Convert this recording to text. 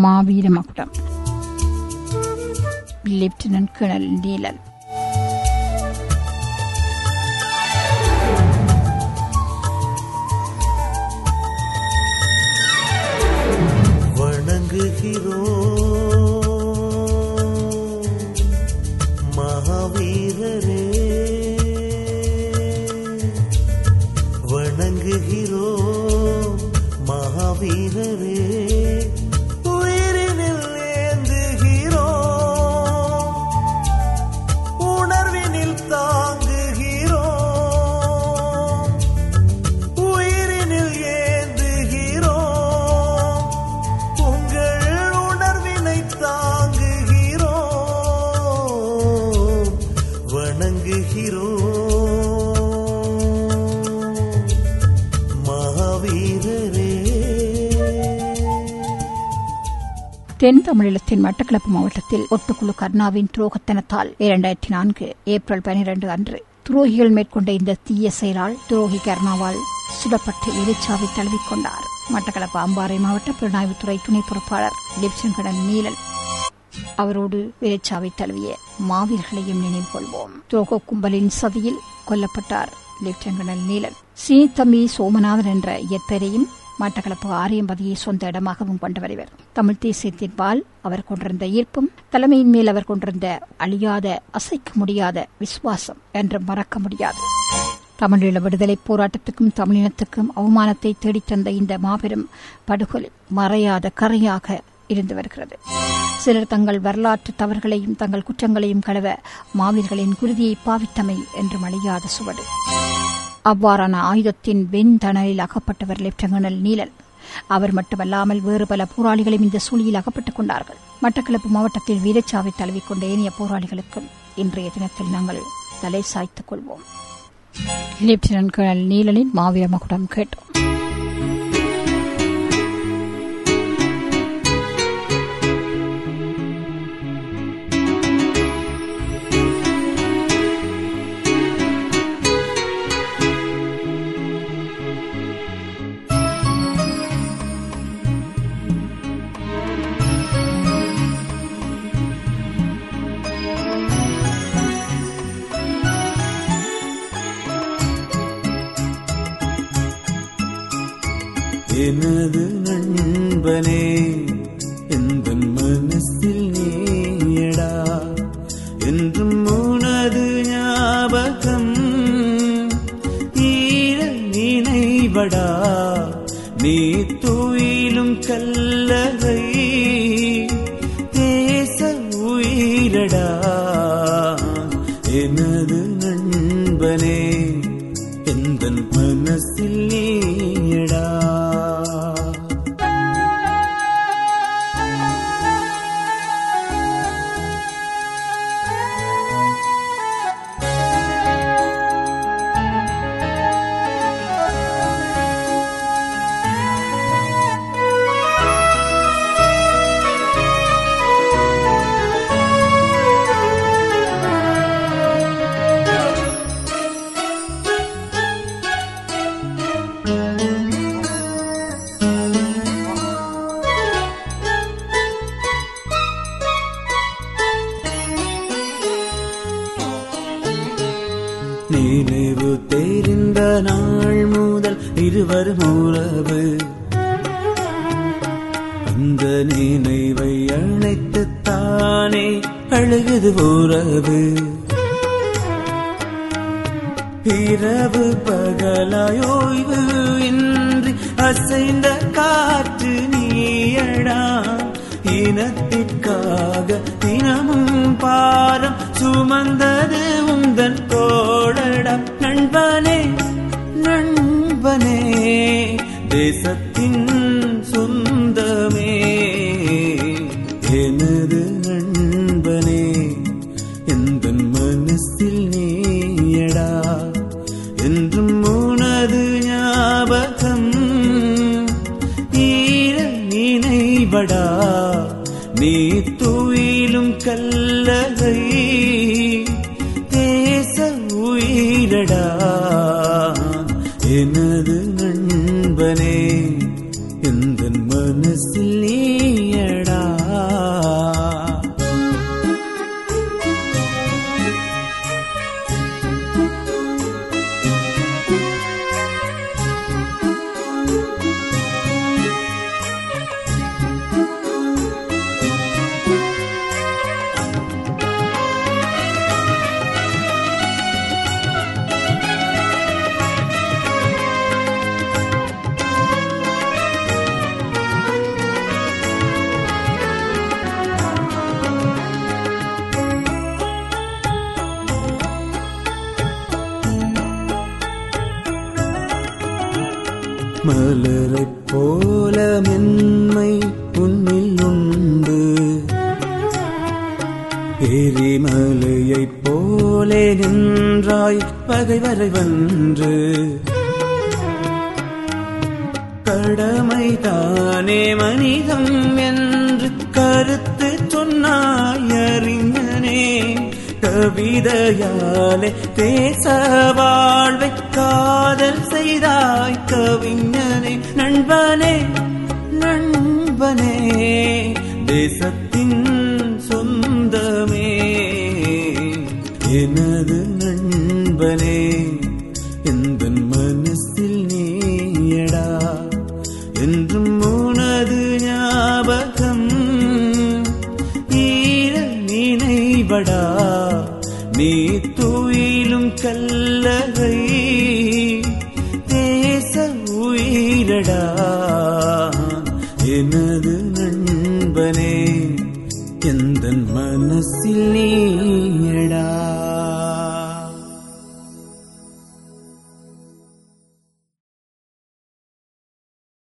மாவீர மகுடம் lieutenant colonel Neelan வணங்குகிறோம் மகாவீரரே வணங்குகிறோம் மகாவீரரே உயிரினில் ஏந்துகிறோம் உணர்வினில் தாங்குகிறோம் உயிரினில் ஏந்துகிறோம் உங்கள் உணர்வினை தாங்குகிறோம் வணங்குகிறோம் மகாவீரரே தென் தமிழீழத்தின் மட்டக்களப்பு மாவட்டத்தில் ஒட்டுக்குழு கர்ணாவின் துரோகத்தனத்தால் இரண்டாயிரத்தி நான்கு ஏப்ரல் பனிரெண்டு அன்று துரோகிகள் மேற்கொண்ட இந்த தீய செயலால் துரோகி கர்ணாவால் சுடப்பட்டு எரிச்சாவை தழுவிக்கொண்டார் மட்டக்களப்பு அம்பாறை மாவட்ட புலனாய்வுத்துறை துணை பொறுப்பாளர் லெப்டினன்ட் நீலன் அவரோடு வெளிச்சாவை தழுவிய மாவீரர்களையும் நினைவு கொள்வோம் துரோக கும்பலின் சதியில் கொல்லப்பட்டார் லெப்டினன்ட் நீலன் சீனித்தம்பி சோமநாதன் என்ற இயற்பெயரையும் மட்டக்களப்பு ஆரியம்பதியை சொந்த இடமாகவும் கொண்டவர் இவர் தமிழ் தேசியத்தின்பால் அவர் கொண்டிருந்த ஈர்ப்பும் தலைமையின் மேல் அவர் கொண்டிருந்த அழியாத அசைக்க முடியாத விசுவாசம் என்று மறக்க முடியாது தமிழீழ விடுதலை போராட்டத்துக்கும் தமிழினத்துக்கும் அவமானத்தை தேடித் தந்த இந்த மாபெரும் படுகொலை மறையாத கரையாக இருந்து வருகிறது சிலர் தங்கள் வரலாற்று தவறுகளையும் தங்கள் குற்றங்களையும் கழுவ மாவீரர்களின் குருதியை பாவித்தமை என்று அழியாத சுவடு அவ்வாறான ஆயுதத்தின் வெண்தணலில் அகப்பட்டவர் லெப்டினல் நீலன் அவர் மட்டுமல்லாமல் வேறு பல போராளிகளும் இந்த சூழியில் அகப்பட்டுக் கொண்டார்கள் மட்டக்களப்பு மாவட்டத்தில் வீரச்சாவை தழுவிக்கொண்ட ஏனைய போராளிகளுக்கும் இன்றைய தினத்தில் நாங்கள் தலை சாய்த்துக் கொள்வோம் லெப்டினன்ட் கர்னல் நீலனின் மாவீர மகுடம் கேட்டோம் எனது நண்பனே எந்த மனசில் நீயடா என்றும் உனது ஞாபகம் ஈர நினைவடா நீ துயிலும் கல்லறை தேச உயிரடா எனது நண்பனே எந்த மனசில் நீயடா நினைவு தெரிந்த நாள் முதல் இருவரும் உறவு அந்த நினைவை அழைத்துத்தானே அழுகுது உறவு இரவு பகலாயோய்வு இன்றி அசைந்த காற்று நீயடா இனத்திற்காக தினமும் பாரம் சுமந்தது உந்தன் தோழடா நண்பனே நண்பனே தேசத்தின் சொந்தமே எனது நண்பனே எந்த மனசில் நீயடா என்றும் உனது ஞாபகம் ஈர நினைவடா நீ துயிலும் கல்லறை தேச உயிரடா எனது நண்பனே எந்த மனசில் நீயடா மலரைப் போல மென்மை உன்னில் உண்டு எரிமலையைப் போலே நின்றாய் பகைவரை வென்று கடமைதானே மனிதம் என்று கருத்து சொன்னாய் அறிஞனே கவிதையாலே தேச வாழ்வை காதல் செய்தாய் கவிஞனே நண்பனே நண்பனே தேசத்தின் சொந்தமே எனது நண்பனே எந்த மனசில் நீயடா என்றும் உனது ஞாபகம் ஈர நினைவடா நீ துயிலும் கல்லறை தேச உயிரடா எனது நண்பனே எந்த மனசில் நீ